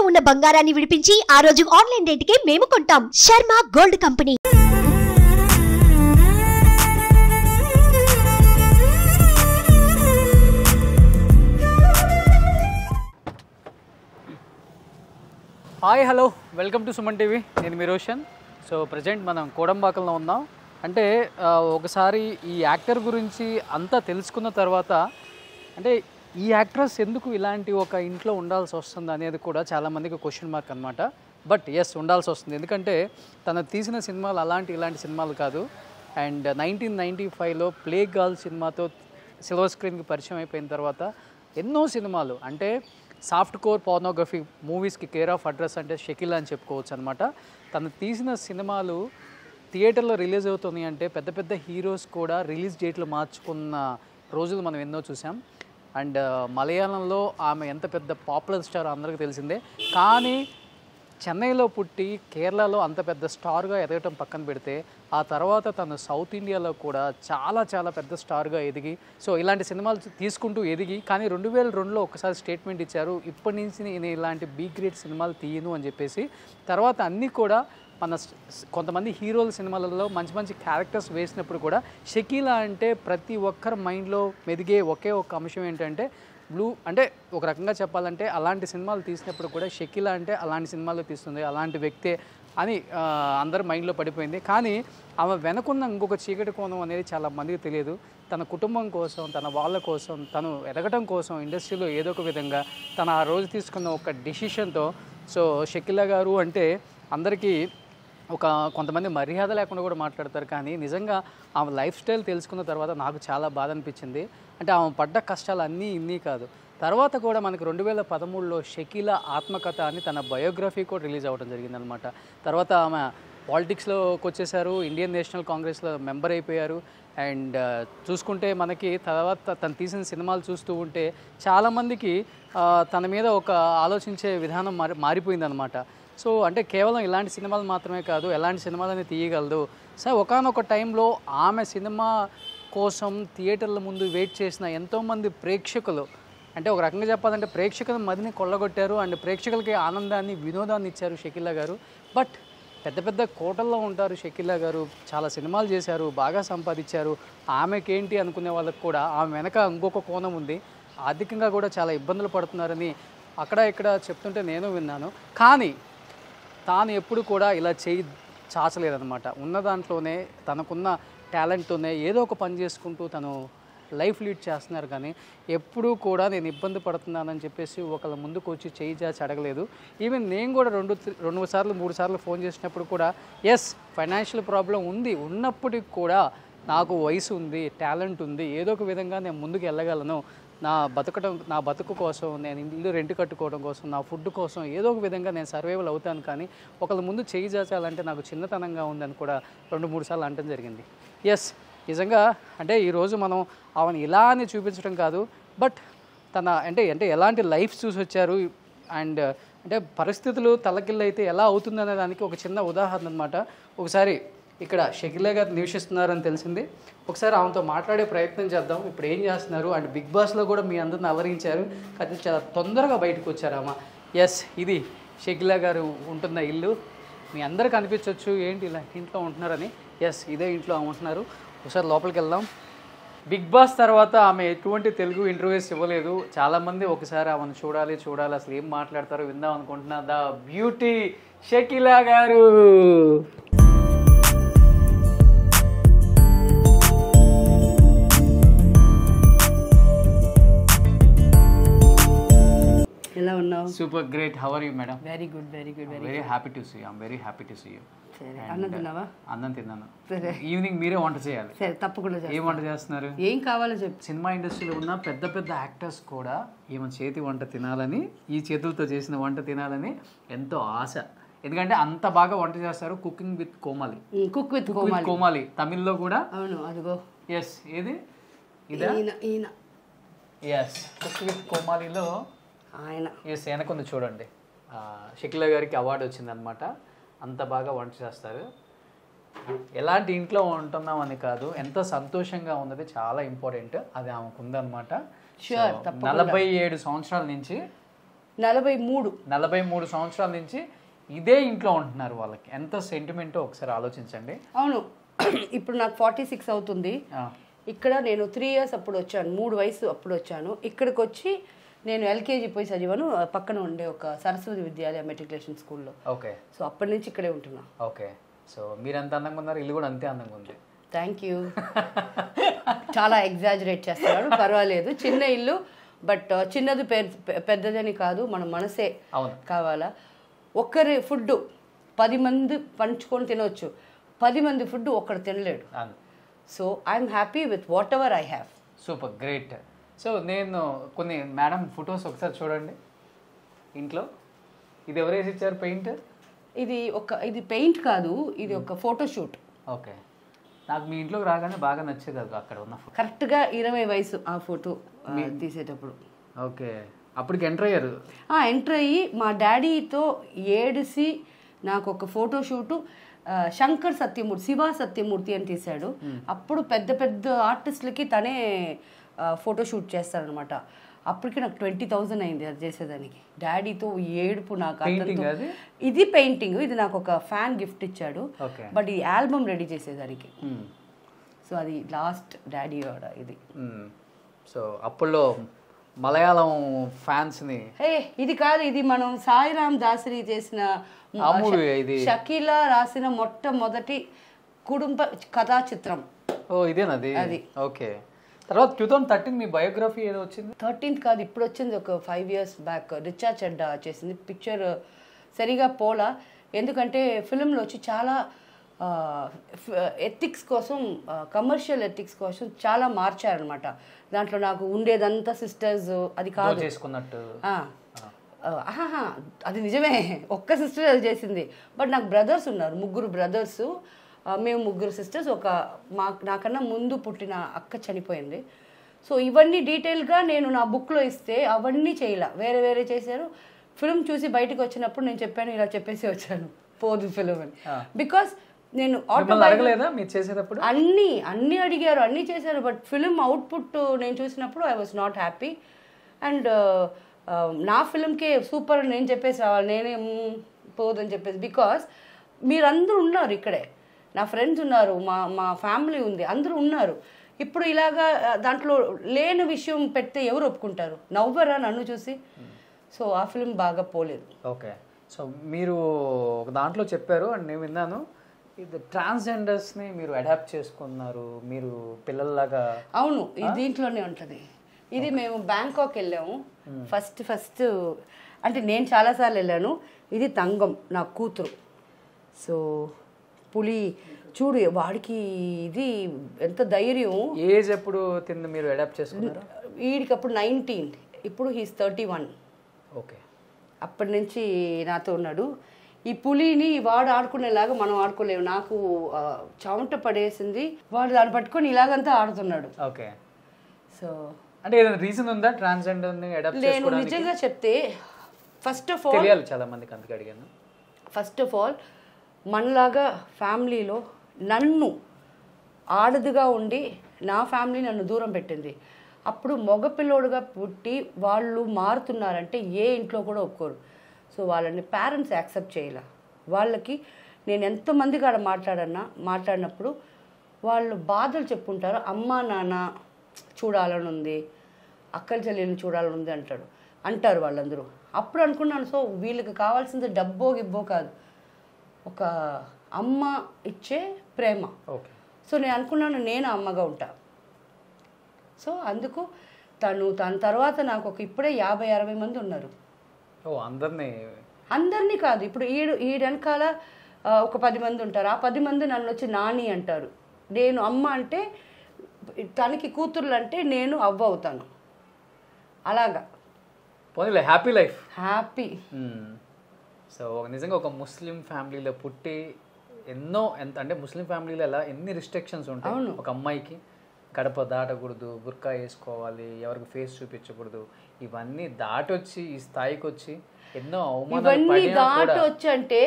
ఉన్న బంగారాన్ని విడిపించి ఆ రోజు ఆన్లైన్ రేటుకే మేము కొంటాం Sharma gold company hi hello welcome to Suman TV నేను మీ రోషన్ సో ప్రజెంట్ మనం కోడంబాకంలో ఉన్నాం అంటే ఆ, ఒకసారి ఈ యాక్టర్ గురించి అంతా తెలుసుకున్న తర్వాత అంటే ఈ యాక్ట్రెస్ ఎందుకు ఇలాంటి ఒక ఇంట్లో ఉండాల్సి వస్తుంది అనేది కూడా చాలామందికి క్వశ్చన్ మార్క్ అనమాట బట్ ఎస్ ఉండాల్సి వస్తుంది ఎందుకంటే తను తీసిన సినిమాలు అలాంటి ఇలాంటి సినిమాలు కాదు అండ్ నైన్టీన్ నైంటీ ఫైవ్లో ప్లే గర్ల్ సినిమాతో సిల్వర్ స్క్రీన్కి పరిచయం అయిపోయిన తర్వాత ఎన్నో సినిమాలు అంటే సాఫ్ట్ కోర్ పోర్నోగ్రఫీ మూవీస్కి కేర్ ఆఫ్ అడ్రస్ అంటే షకిల్ అని చెప్పుకోవచ్చు అనమాట తను తీసిన సినిమాలు థియేటర్లో రిలీజ్ అవుతుంది అంటే పెద్ద పెద్ద హీరోస్ కూడా రిలీజ్ డేట్లు మార్చుకున్న రోజులు మనం ఎన్నో చూసాం అండ్ మలయాళంలో ఆమె ఎంత పెద్ద పాపులర్ స్టార్ అందరికీ తెలిసిందే కానీ చెన్నైలో పుట్టి కేరళలో అంత పెద్ద స్టార్గా ఎదగటం పక్కన పెడితే ఆ తర్వాత తను సౌత్ ఇండియాలో కూడా చాలా చాలా పెద్ద స్టార్గా ఎదిగి సో ఇలాంటి సినిమాలు తీసుకుంటూ ఎదిగి కానీ రెండు వేల రెండులో ఒకసారి స్టేట్మెంట్ ఇచ్చారు ఇప్పటి నుంచి నేను ఇలాంటి బీ గ్రేడ్ సినిమాలు తీయను అని చెప్పేసి తర్వాత అన్నీ కూడా మన స్- స్- కొంతమంది హీరోల సినిమాలలో మంచి మంచి క్యారెక్టర్స్ వేసినప్పుడు కూడా షకీలా అంటే ప్రతి ఒక్కరి మైండ్లో మెదిగే ఒకే ఒక అంశం ఏంటంటే బ్లూ అంటే ఒక రకంగా చెప్పాలంటే అలాంటి సినిమాలు తీసినప్పుడు కూడా షకీలా అంటే అలాంటి సినిమాలు తీస్తుంది అలాంటి వ్యక్తే అని ఆ, అందరి మైండ్లో పడిపోయింది కానీ ఆమె వెనకున్న ఇంకొక చీకటి కోణం అనేది చాలా మందికి తెలియదు తన కుటుంబం కోసం తన వాళ్ళ కోసం తను ఎదగటం కోసం ఇండస్ట్రీలో ఏదో ఒక విధంగా తన ఆ రోజు తీసుకున్న ఒక డెసిషన్తో సో షకీలా గారు అంటే అందరికీ ఒక కొంతమంది మర్యాద లేకుండా కూడా మాట్లాడతారు కానీ నిజంగా ఆమె లైఫ్ స్టైల్ తెలుసుకున్న తర్వాత నాకు చాలా బాధ అనిపించింది అంటే ఆమె పడ్డ కష్టాలు అన్నీ ఇన్ని కాదు తర్వాత కూడా మనకి రెండు వేల పదమూడులో షకీల ఆత్మకథ అని తన బయోగ్రఫీ కూడా రిలీజ్ అవ్వడం జరిగిందనమాట తర్వాత ఆమె పాలిటిక్స్లోకి వచ్చేసారు ఇండియన్ నేషనల్ కాంగ్రెస్లో మెంబర్ అయిపోయారు అండ్ చూసుకుంటే మనకి తర్వాత తను తీసిన సినిమాలు చూస్తూ ఉంటే చాలామందికి ఆ, తన మీద ఒక ఆలోచించే విధానం మారి మారిపోయిందనమాట సో అంటే కేవలం ఇలాంటి సినిమాలు మాత్రమే కాదు ఎలాంటి సినిమాలని తీయగలదు సో ఒకనొక టైంలో ఆమె సినిమా కోసం థియేటర్ల ముందు వెయిట్ చేసిన ఎంతోమంది ప్రేక్షకులు అంటే ఒక రకంగా చెప్పాలంటే ప్రేక్షకుల మదిని కొల్లగొట్టారు అండ్ ప్రేక్షకులకి ఆనందాన్ని వినోదాన్ని ఇచ్చారు షకీలా గారు బట్ పెద్ద పెద్ద కోటల్లో ఉంటారు షకీలా గారు చాలా సినిమాలు చేశారు బాగా సంపాదించారు ఆమెకేంటి అనుకునే వాళ్ళకి కూడా ఆమె వెనక ఇంకొక కోణం ఉంది ఆర్థికంగా కూడా చాలా ఇబ్బందులు పడుతున్నారని అక్కడ ఇక్కడ చెప్తుంటే నేను విన్నాను కానీ తాను ఎప్పుడు కూడా ఇలా చేయి చాచలేదన్నమాట ఉన్న దాంట్లోనే తనకున్న టాలెంట్తోనే ఏదో ఒక పని చేసుకుంటూ తను లైఫ్ లీడ్ చేస్తున్నారు కానీ ఎప్పుడూ కూడా నేను ఇబ్బంది పడుతున్నానని చెప్పేసి ఒకళ్ళ ముందుకు వచ్చి చేయి చాచి అడగలేదు ఈవెన్ నేను కూడా రెండు తి- రెండు సార్లు మూడు సార్లు ఫోన్ చేసినప్పుడు కూడా ఎస్ ఫైనాన్షియల్ ప్రాబ్లం ఉంది ఉన్నప్పటికి కూడా నాకు వయసు ఉంది టాలెంట్ ఉంది ఏదో ఒక విధంగా నేను ముందుకు వెళ్ళగలను నా బతకడం నా బతుకు కోసం నేను ఇల్లు రెంట్ కట్టుకోవడం కోసం నా ఫుడ్ కోసం ఏదో ఒక విధంగా నేను సర్వైవల్ అవుతాను కానీ ఒకళ్ళ ముందు చేయి చాచాలంటే నాకు చిన్నతనంగా ఉందని కూడా రెండు మూడు సార్లు అనడం జరిగింది ఎస్ నిజంగా అంటే ఈరోజు మనం ఆమెను ఇలా అని చూపించడం కాదు బట్ తన అంటే అంటే ఎలాంటి లైఫ్ చూసి వచ్చారు అండ్ అంటే పరిస్థితులు తలకిల్లైతే ఎలా అవుతుందనే దానికి ఒక చిన్న ఉదాహరణ అనమాట ఒకసారి ఇక్కడ షకిలా గారు నివసిస్తున్నారని తెలిసింది ఒకసారి ఆమెతో మాట్లాడే ప్రయత్నం చేద్దాం ఇప్పుడు ఏం చేస్తున్నారు అండ్ బిగ్ బాస్లో కూడా మీ అందరిని అలరించారు కానీ చాలా తొందరగా బయటకు వచ్చారు ఆమె ఎస్ ఇది షకిలా గారు ఉంటున్న ఇల్లు మీ అందరికి అనిపించవచ్చు ఏంటి ఇలా ఇంట్లో ఉంటున్నారని ఎస్ ఇదే ఇంట్లో ఆమె ఉంటున్నారు ఒకసారి లోపలికి వెళ్దాం బిగ్ బాస్ తర్వాత ఆమె ఎటువంటి తెలుగు ఇంటర్వ్యూస్ ఇవ్వలేదు చాలామంది ఒకసారి ఆమెను చూడాలి చూడాలి అసలు ఏం మాట్లాడతారో విందాం అనుకుంటున్నా ద బ్యూటీ షకిలా గారు ఎలా ఉన్నావు super great how are you madam very good very good very very happy to see I'm very happy to see you సరే అన్నం తిన్నావా అన్నం తిన్నాను సరే ఈవినింగ్ మీరే వంట చేయాలి సరే తప్పకుండా ఏం చేస్తా. వంట చేస్తున్నారు ఏం కావాలో చెప్పు సినిమా ఇండస్ట్రీలో ఉన్న పెద్ద పెద్ద యాక్టర్స్ కూడా ఈమె చేతి వంట తినాలని ఈ చేతులతో చేసిన వంట తినాలని ఎంతో ఆశ ఎందుకంటే అంత బాగా వంట చేస్తారు cooking with Komali cook with cook with Komali తమిళ్లో కూడా అవును అదిగో ఎస్ ఏది ఇదా ఈయన ఈయన ఎస్ కుక్ విత్ కోమాలిలో ఆయన ఎస్ వెనకుంది చూడండి ఆ, షకిలా గారికి అవార్డు వచ్చిందనమాట అంత బాగా వంట చేస్తారు ఎలాంటి ఇంట్లో ఉంటున్నాం అని కాదు ఎంత సంతోషంగా ఉన్నది చాలా ఇంపార్టెంట్ అది ఆమెకు ఉందన్నమాట Sure, So, నలభై ఏడు సంవత్సరాల నుంచి నలభై మూడు నలభై మూడు సంవత్సరాల నుంచి ఇదే ఇంట్లో ఉంటున్నారు వాళ్ళకి ఎంత సెంటిమెంటో ఒకసారి ఆలోచించండి అవును ఇప్పుడు నాకు ఫార్టీ సిక్స్ అవుతుంది ఆ, ఇక్కడ నేను త్రీ ఇయర్స్ అప్పుడు వచ్చాను మూడు వయసు అప్పుడు వచ్చాను ఇక్కడికి వచ్చి నేను ఎల్కేజీ పోయి చదివాను ఆ పక్కన ఉండే ఒక సరస్వతి విద్యాలయ మెట్రికులేషన్ స్కూల్లో ఓకే సో అప్పటి నుంచి ఇక్కడే ఉంటున్నా ఓకే సో మీరు ఎంత అందంగా ఉన్నారు ఇల్లు కూడా అంతే అందంగా ఉంది థ్యాంక్ యూ చాలా ఎగ్జాజరేట్ చేస్తున్నాడు పర్వాలేదు చిన్న ఇల్లు బట్ చిన్నది పె- పెద్దదని కాదు మన మనసే అవును కావాలా ఒక్కరి ఫుడ్ పది మంది పంచుకొని తినవచ్చు పది మంది ఫుడ్ ఒక్కడు తినలేడు అవును so I'm happy with what I have super great so నేను కొన్ని మేడం ఫొటోస్ ఒకసారి చూడండి ఇంట్లో ఇది ఎవరు వేసి ఇచ్చారు పెయింట్ ఇది ఒక ఇది పెయింట్ కాదు ఇది ఒక ఫోటోషూట్ ఓకే నాకు మీ ఇంట్లోకి రాగానే బాగా నచ్చేది అది అక్కడ ఉన్న ఫోటో కరెక్ట్గా ఇరవై వయసు ఆ ఫోటో తీసేటప్పుడు ఓకే అప్పటికి ఎంటర్ అయ్యారు ఎంటర్ అయ్యి మా డాడీతో ఏడిసి నాకు ఒక ఫోటో షూటు ఆ, శంకర్ సత్యమూర్తి శివ సత్యమూర్తి అని తీశాడు అప్పుడు పెద్ద పెద్ద ఆర్టిస్టులకి తనే ఫోటో షూట్ చేస్తాడనమాట అప్పటికి నాకు ట్వంటీ థౌజండ్ అయింది అది చేసేదానికి డాడీతో ఏడుపు నాకు Painting అతనితో- అది? ఇది పెయింటింగ్ ఇది నాకు ఒక ఫ్యాన్ గిఫ్ట్ ఇచ్చాడు ఓకే బట్ ఈ ఆల్బమ్ రెడీ చేసేదానికి సో అది లాస్ట్ డాడీ ఇది సో అప్పుల్లో మలయాళం ఫ్యాన్స్ని హే ఇది కాదు ఇది మనం సాయిరామ్ దాసరి చేసిన ఆ movie ఇది. షకీలా రాసిన మొట్టమొదటి కుటుంబ కథా చిత్రం ఓ ఇదేనది అది. ఓకే తర్వాత టూ థౌసండ్ థర్టీన్ మీ బయోగ్రఫీ ఏదో వచ్చింది థర్టీన్త్ కాదు ఇప్పుడు వచ్చింది ఒక five years back Richa Chadha చేసింది పిక్చర్ సరిగా పోలా ఎందుకంటే ఫిల్మ్లో వచ్చి చాలా ఎథిక్స్ కోసం కమర్షియల్ ఎథిక్స్ కోసం చాలా మార్చారనమాట దాంట్లో నాకు ఉండేదంతా సిస్టర్స్ అది కాదు చేసుకున్నట్టు ఆ. ఆ, ఆహాహా, అది నిజమే ఒక్క సిస్టర్ అది చేసింది బట్ నాకు బ్రదర్స్ ఉన్నారు ముగ్గురు బ్రదర్స్ మేము ముగ్గురు సిస్టర్స్ ఒక మా నాకన్నా ముందు పుట్టిన అక్క చనిపోయింది సో ఇవన్నీ డీటెయిల్గా నేను నా బుక్లో ఇస్తే అవన్నీ చేయలే వేరే వేరే చేశారు ఫిల్మ్ చూసి బయటకు వచ్చినప్పుడు నేను చెప్పాను ఇలా చెప్పేసి వచ్చాను పోదు ఫిల్మ్ అని బికాస్ నేను మిమ్మల్ని autobiography- అడగలేదా మీరు చేసేటప్పుడు అన్నీ అన్నీ అడిగారు అన్నీ చేశారు బట్ ఫిలిం అవుట్పుట్ నేను చూసినప్పుడు I was not happy and నా ఫిలింకే సూపర్ అని నేను చెప్పేసి రావాలి నేనే మ్మ్, పోదని చెప్పేసి బికాస్ మీరందరూ ఉన్నారు ఇక్కడే నా ఫ్రెండ్స్ ఉన్నారు మా మా ఫ్యామిలీ ఉంది అందరూ ఉన్నారు ఇప్పుడు ఇలాగా ఆ, దాంట్లో లేని విషయం పెడితే ఎవరు ఒప్పుకుంటారు నవ్వరా నన్ను చూసి సో ఆ ఫిలిం బాగా పోలేదు ఓకే సో మీరు ఒక దాంట్లో చెప్పారు అండ్ నేను విన్నాను ఇది ట్రాన్స్జెండర్స్ని మీరు అడాప్ట్ చేసుకున్నారు మీరు పిల్లల్లాగా అవును ఇది దీంట్లోనే ఉంటుంది ఇది మేము బ్యాంకాక్ వెళ్ళాము ఫస్ట్ ఫస్ట్ అంటే నేను చాలాసార్లు వెళ్ళాను ఇది తంగం నా కూతురు సో పులి చూడు వాడికి ఇది ఎంత ధైర్యం ఏజ్ ఎప్పుడు తింది మీరు అడాప్ట్ చేసుకున్నారు వీడికి అప్పుడు నైన్టీన్ ఇప్పుడు హీస్ థర్టీ వన్ ఓకే అప్పటి నుంచి నాతో ఉన్నాడు ఈ పులిని వాడు ఆడుకునేలాగా మనం ఆడుకోలేము నాకు ఆ, చెమట పడేసింది వాడు దాన్ని పట్టుకొని ఇలాగంతా ఆడుతున్నాడు ఓకే సో అంటే ఏదైనా రీజన్ ఉందా ట్రాన్స్జెండర్ని అడాప్ట్ నేను చేసుకోవడానికి నిజంగా చెప్తే ఫస్ట్ ఆఫ్ ఆల్ తెలియాలి చాలా మందికి అందుకే అడిగాను ఫస్ట్ ఆఫ్ ఆల్ మనలాగా ఫ్యామిలీలో నన్ను ఆడదుగా ఉండి నా ఫ్యామిలీ నన్ను దూరం పెట్టింది అప్పుడు మగపిల్లోడుగా పుట్టి వాళ్ళు మారుతున్నారంటే ఏ ఇంట్లో కూడా ఒప్పుకోరు సో వాళ్ళని పేరెంట్స్ యాక్సెప్ట్ చేయాల వాళ్ళకి నేను ఎంతమంది కాడ మాట్లాడన్నా మాట్లాడినప్పుడు వాళ్ళు బాధలు చెప్పుకుంటారు అమ్మ నాన్న చూడాలని ఉంది అక్కల చెల్లెల్ని చూడాలని ఉంది అంటాడు అంటారు వాళ్ళందరూ అప్పుడు అనుకున్నాను సో వీళ్ళకి కావాల్సింది డబ్బో గిబ్బో కాదు ఒక అమ్మ ఇచ్చే ప్రేమ ఓకే సో నేను అనుకున్నాను నేను అమ్మగా ఉంటా సో అందుకు తను తన తర్వాత నాకు ఒక ఇప్పుడే యాభై అరవై మంది ఉన్నారు ఓ అందరినీ అందరినీ కాదు ఇప్పుడు ఈడు ఈ వెనకాల ఆ, ఒక పది మంది ఉంటారు ఆ పది మంది నన్ను వచ్చి నాని అంటారు నేను అమ్మ అంటే తనకి కూతుర్లు అంటే నేను అవ్వ అవుతాను అలాగా పోనీలే హ్యాపీ లైఫ్ హ్యాపీ సో నిజంగా ఒక ముస్లిం ఫ్యామిలీలో పుట్టి ఎన్నో ఎంత అంటే ముస్లిం ఫ్యామిలీలో ఎలా ఎన్ని రిస్ట్రిక్షన్స్ ఉంటాయి ఒక అమ్మాయికి గడప దాటకూడదు బుర్కా వేసుకోవాలి ఎవరికి ఫేస్ చూపించకూడదు ఇవన్నీ దాటొచ్చి ఈ స్థాయికి వచ్చి ఎన్నో అవమానాలు ఇవన్నీ పడినా దాటి కూడా వచ్చంటే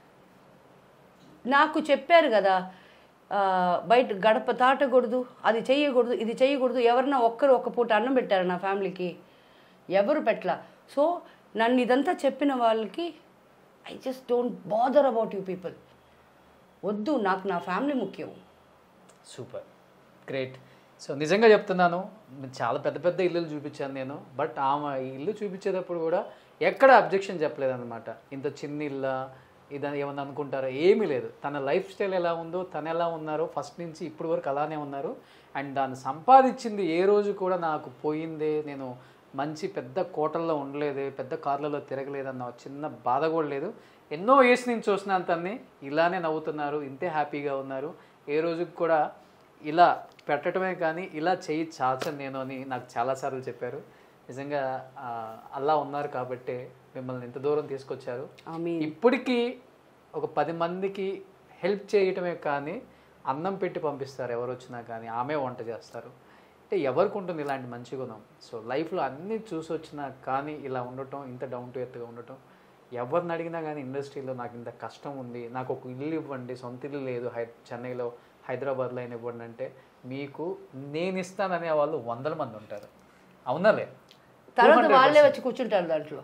నాకు చెప్పారు కదా ఆ, బయట గడప దాటకూడదు అది చెయ్యకూడదు ఇది చెయ్యకూడదు ఎవరన్నా ఒక్కరు ఒక్క పూట అన్నం పెట్టారు నా ఫ్యామిలీకి ఎవరు పెట్టలా సో నన్ను ఇదంతా చెప్పిన వాళ్ళకి I just don't bother about you people వద్దు నాకు నా ఫ్యామిలీ ముఖ్యం సూపర్ గ్రేట్ సో నిజంగా చెప్తున్నాను చాలా పెద్ద పెద్ద ఇల్లులు చూపించాను నేను బట్ ఆమె ఈ ఇల్లు చూపించేటప్పుడు కూడా ఎక్కడ అబ్జెక్షన్ చెప్పలేదన్నమాట ఇంత చిన్న ఇల్లా ఇదని ఏమన్నా అనుకుంటారో ఏమీ లేదు తన లైఫ్ స్టైల్ ఎలా ఉందో తను ఎలా ఉన్నారో ఫస్ట్ నుంచి ఇప్పటి వరకు అలానే ఉన్నారు అండ్ దాన్ని సంపాదించింది ఏ రోజు కూడా నాకు పోయిందే నేను మంచి పెద్ద కోటల్లో ఉండలేదు పెద్ద కార్లలో తిరగలేదన్న చిన్న బాధ కూడా లేదు ఎన్నో ఇయర్స్ నుంచి చూసినాను తన్ని ఇలానే నవ్వుతున్నారు ఇంతే హ్యాపీగా ఉన్నారు ఏ రోజుకి కూడా ఇలా పెట్టడమే కానీ ఇలా చేయి చాచను నేను అని నాకు చాలాసార్లు చెప్పారు నిజంగా ఆ, అలా ఉన్నారు కాబట్టే మిమ్మల్ని ఇంత దూరం తీసుకొచ్చారు ఆమె ఇప్పటికీ ఒక పది మందికి హెల్ప్ చేయటమే కానీ అన్నం పెట్టి పంపిస్తారు ఎవరు వచ్చినా కానీ ఆమె వంట చేస్తారు అంటే ఎవరికి ఉంటుంది ఇలాంటి మంచి గుణం సో లైఫ్లో అన్నీ చూసి వచ్చినా కానీ ఇలా ఉండటం ఇంత డౌన్ టు ఎర్త్గా ఉండటం ఎవరిని అడిగినా కానీ ఇండస్ట్రీలో నాకు ఇంత కష్టం ఉంది నాకు ఒక ఇల్లు ఇవ్వండి సొంత ఇల్లు లేదు హై చెన్నైలో హైదరాబాద్లో అయినా ఇవ్వండి అంటే మీకు నేను ఇస్తాననే వాళ్ళు వందల మంది ఉంటారు అవునాలే తర్వాత వాళ్ళే వచ్చి కూర్చుంటారు దాంట్లో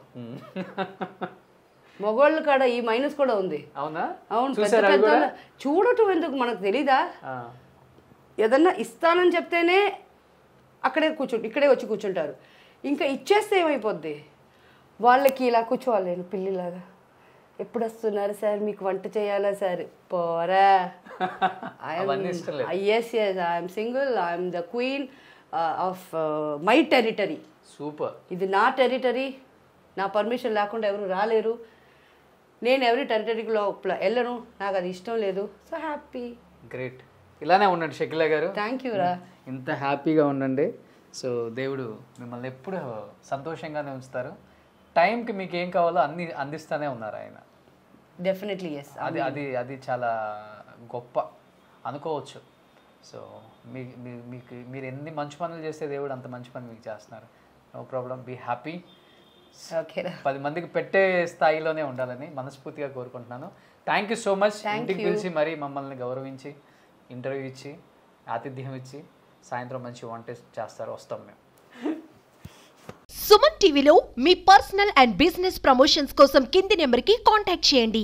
మగవాళ్ళ కాడ ఈ మైనస్ కూడా ఉంది అవునా అవును పెద్ద చూసారా అవి పెద్ద కూడా? చూడటం ఎందుకు మనకు తెలీదా ఆ, ఏదన్నా ఇస్తానని చెప్తేనే అక్కడే కూర్చు ఇక్కడే వచ్చి కూర్చుంటారు ఇంకా ఇచ్చేస్తే ఏమైపోద్ది వాళ్ళకి ఇలా కూర్చోవాలి నేను పిల్లిలాగా ఎప్పుడు వస్తున్నారు సార్ మీకు వంట చేయాలా సార్ పోరా అవన్నీ ఇష్టం లేదు. Yes yes I'm single I'm the queen of my territory super ఇది నా టెరిటరీ నా పర్మిషన్ లేకుండా ఎవరు రాలేరు నేను ఎవరి టెరిటరీలో వెళ్ళను నాకు అది ఇష్టం లేదు సో హ్యాపీ గ్రేట్ ఇలానే ఉండండి షకిలా గారు థ్యాంక్ యూ రా ఇంత హ్యాపీగా ఉండండి సో దేవుడు మిమ్మల్ని ఎప్పుడు సంతోషంగానే ఉంచుతారు టైంకి మీకు ఏం కావాలో అన్ని అందిస్తూనే ఉన్నారు ఆయన డెఫినెట్లీ ఎస్ అది అది అది చాలా గొప్ప అనుకోవచ్చు సో మీ మీ- మీకు మీరు ఎన్ని మంచి పనులు చేస్తే దేవుడు అంత మంచి పని మీకు చేస్తున్నారు no problem be happy okay రా పది మందికి పెట్టే స్థాయిలోనే ఉండాలని మనస్ఫూర్తిగా కోరుకుంటున్నాను థ్యాంక్ యూ సో మచ్ ఇంటికి పిలిచి మరీ మమ్మల్ని గౌరవించి ఇంటర్వ్యూ ఇచ్చి ఆతిథ్యం ఇచ్చి సాయంత్రం మంచి వంట చేస్తారు వస్తాం మేము సుమన్ టీవీలో మీ పర్సనల్ అండ్ బిజినెస్ ప్రమోషన్స్ కోసం కింది నెంబర్కి కాంటాక్ట్ చేయండి